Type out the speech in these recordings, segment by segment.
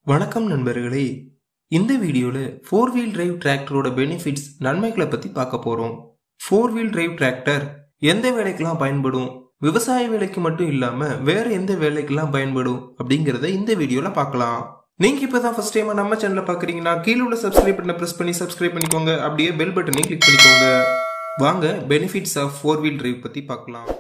வணக்கம் நண்பர்களே இந்த வீடியோவில் ஃபோர் வீல் டிரைவ் டிராக்டரோட பெனிஃபிட்ஸ் நன்மைகளை பற்றி பார்க்க போகிறோம் ஃபோர் வீல் டிரைவ் டிராக்டர் எந்த வேலைக்கெல்லாம் பயன்படும் விவசாய வேலைக்கு மட்டும் இல்லாமல் வேற எந்த வேலைக்கெல்லாம் பயன்படும் அப்படிங்கிறத இந்த வீடியோவில் பார்க்கலாம் நீங்க இப்பதான் ஃபர்ஸ்ட் டைம் நம்ம சேனலை பாக்குறீங்கன்னா கீழே உள்ள சப்ஸ்கிரைப் பட்டனை பிரஸ் பண்ணி சப்ஸ்கிரைப் பண்ணிக்கோங்க அப்படியே பெல் பட்டனையும் கிளிக் பண்ணிக்கோங்க வாங்க benefits of four wheel drive பத்தி பார்க்கலாம்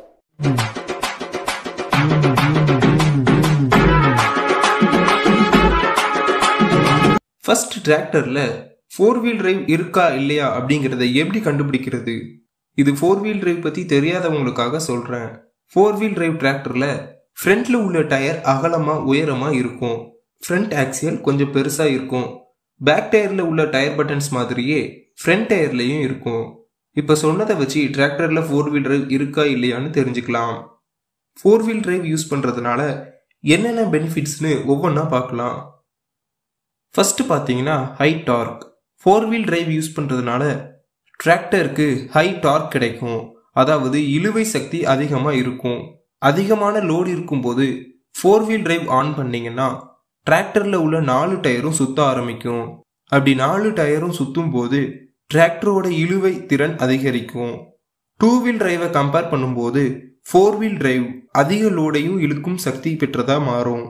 ஃபர்ஸ்ட் டிராக்டர்ல ஃபோர் வீல் டிரைவ் இருக்கா இல்லையா அப்படிங்கறத எப்படி கண்டுபிடிக்கிறது இது ஃபோர் வீல் டிரைவ் பத்தி தெரியாதவங்களுக்காக சொல்றேன் ஃபோர் வீல் டிரைவ் டிராக்டர்ல ஃப்ரண்ட்ல உள்ள டயர் அகலமா உயரமா இருக்கும் ஃப்ரண்ட் ஆக்சியல் கொஞ்சம் பெருசா இருக்கும் பேக் டயர்ல உள்ள டயர் பட்டன்ஸ் மாதிரியே ஃப்ரண்ட் டயர்லயும் இருக்கும் இப்ப சொன்னதை வச்சு டிராக்டர்ல ஃபோர் வீல் டிரைவ் இருக்கா இல்லையான்னு தெரிஞ்சுக்கலாம் ஃபோர் வீல் டிரைவ் யூஸ் பண்றதுனால என்னென்ன பெனிஃபிட்ஸ்னு ஒவ்வொன்றா பார்க்கலாம் ஃபர்ஸ்ட் பார்த்தீங்கன்னா high torque four wheel drive use பண்ணுறதுனால டிராக்டருக்கு ஹை டார்க் கிடைக்கும் அதாவது இழுவை சக்தி அதிகமாக இருக்கும் அதிகமான லோடு இருக்கும்போது ஃபோர் வீல் டிரைவ் ஆன் பண்ணீங்கன்னா டிராக்டரில் உள்ள நாலு டயரும் சுத்த ஆரம்பிக்கும் அப்படி நாலு டயரும் சுத்தும் போது டிராக்டரோட இழுவை திறன் அதிகரிக்கும் டூ வீல் டிரைவை கம்பேர் பண்ணும்போது ஃபோர் வீல் டிரைவ் அதிக லோடையும் இழுக்கும் சக்தி பெற்றதா மாறும்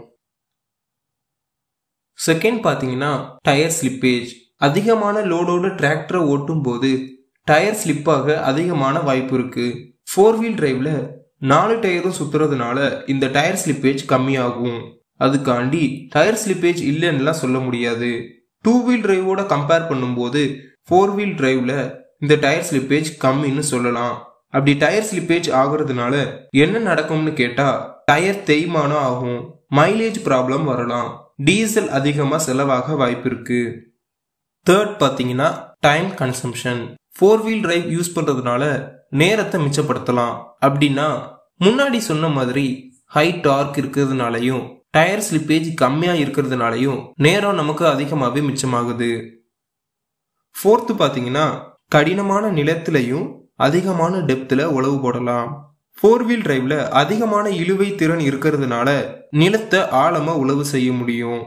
செகண்ட் பார்த்தீங்கன்னா டயர் ஸ்லிப்பேஜ் அதிகமான லோடோட டிராக்டரை ஓட்டும் போது டயர் ஸ்லிப்பாக அதிகமான வாய்ப்பு இருக்கு ஃபோர் வீல் டிரைவ்ல நாலு டயரும் சுத்துறதுனால இந்த டயர் ஸ்லிப்பேஜ் கம்மியாகும் அதுக்காண்டி டயர் ஸ்லிப்பேஜ் இல்லைன்னுலாம் சொல்ல முடியாது டூ வீல் டிரைவோட கம்பேர் பண்ணும்போது ஃபோர் வீல் டிரைவ்ல இந்த டயர் ஸ்லிப்பேஜ் கம்மின்னு சொல்லலாம் அப்படி டயர் ஸ்லிப்பேஜ் ஆகுறதுனால என்ன நடக்கும்னு கேட்டா டயர் தேய்மானம் ஆகும் மைலேஜ் ப்ராப்ளம் வரலாம் டீசல் அதிகமாக செலவாக வாய்ப்பு இருக்கு தேர்ட் பார்த்தீங்கன்னா time consumption four wheel drive use பண்ணுறதுனால நேரத்தை மிச்சப்படுத்தலாம் அப்படின்னா முன்னாடி சொன்ன மாதிரி ஹை டார்க் இருக்கிறதுனாலையும் டயர் ஸ்லிப்பேஜ் கம்மியாக இருக்கிறதுனாலையும் நேரம் நமக்கு அதிகமாகவே மிச்சமாகுது ஃபோர்த்து பார்த்தீங்கன்னா கடினமான நிலத்திலையும் அதிகமான டெப்த்தில் உழவு போடலாம் ஃபோர் வீல் டிரைவ்ல அதிகமான இழுவை திறன் இருக்கிறதுனால நிலத்தை ஆழமா உழவு செய்ய முடியும்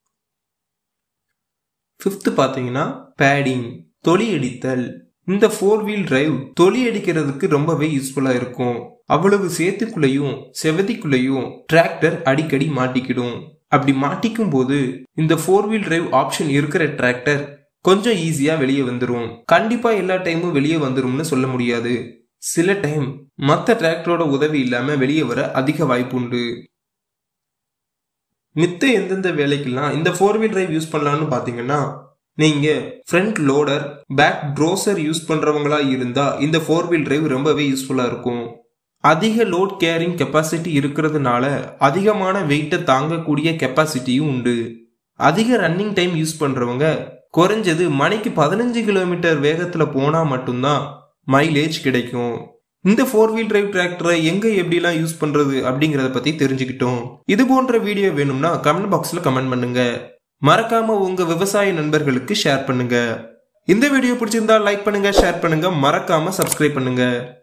ஃபிஃப்த் பார்த்தீங்கன்னா பேடிங் தொலி அடித்தல் இந்த ஃபோர் வீல் டிரைவ் தொலி அடிக்கிறதுக்கு ரொம்பவே யூஸ்ஃபுல்லா இருக்கும் அவ்வளவு சேத்துக்குள்ளேயும் செவதிக்குள்ளேயும் டிராக்டர் அடிக்கடி மாட்டிக்கிடும் அப்படி மாட்டிக்கும் போது இந்த ஃபோர் வீல் டிரைவ் ஆப்ஷன் இருக்கிற டிராக்டர் கொஞ்சம் ஈஸியா வெளியே வந்துடும் கண்டிப்பா எல்லா டைமும் வெளியே வந்துரும்னு சொல்ல முடியாது சில டைம் மற்ற டிராக்டரோட உதவி இல்லாம வெளியே வர அதிக வாய்ப்பு உண்டு மித்த எந்தெந்த வேலைக்கெல்லாம் இந்த ஃபோர் வீல் டிரைவ் யூஸ் பண்ணலாம்னு பாத்தீங்கன்னா நீங்க ஃப்ரண்ட் லோடர் பேக் ட்ரோசர் யூஸ் பண்றவங்களா இருந்தா இந்த ஃபோர் வீல் டிரைவ் ரொம்பவே யூஸ்ஃபுல்லா இருக்கும் அதிக லோட் கேரிங் கெப்பாசிட்டி இருக்கிறதுனால அதிகமான வெயிட்டை தாங்கக்கூடிய கெப்பாசிட்டியும் உண்டு அதிக ரன்னிங் டைம் யூஸ் பண்றவங்க குறைஞ்சது மணிக்கு பதினஞ்சு கிலோமீட்டர் வேகத்துல போனா மட்டும்தான் மைலேஜ் கிடைக்கும் இந்த ஃபோர் வீல் டிரைவ் டிராக்டரை எங்க எப்படிலாம் யூஸ் பண்றது அப்படிங்கறத பத்தி தெரிஞ்சுக்கிட்டோம் இது போன்ற வீடியோ வேணும்னா கமெண்ட் பாக்ஸ்ல கமெண்ட் பண்ணுங்க மறக்காம உங்க விவசாய நண்பர்களுக்கு ஷேர் பண்ணுங்க இந்த வீடியோ பிடிச்சிருந்தா லைக் பண்ணுங்க ஷேர் பண்ணுங்க மறக்காம சப்ஸ்கிரைப் பண்ணுங்க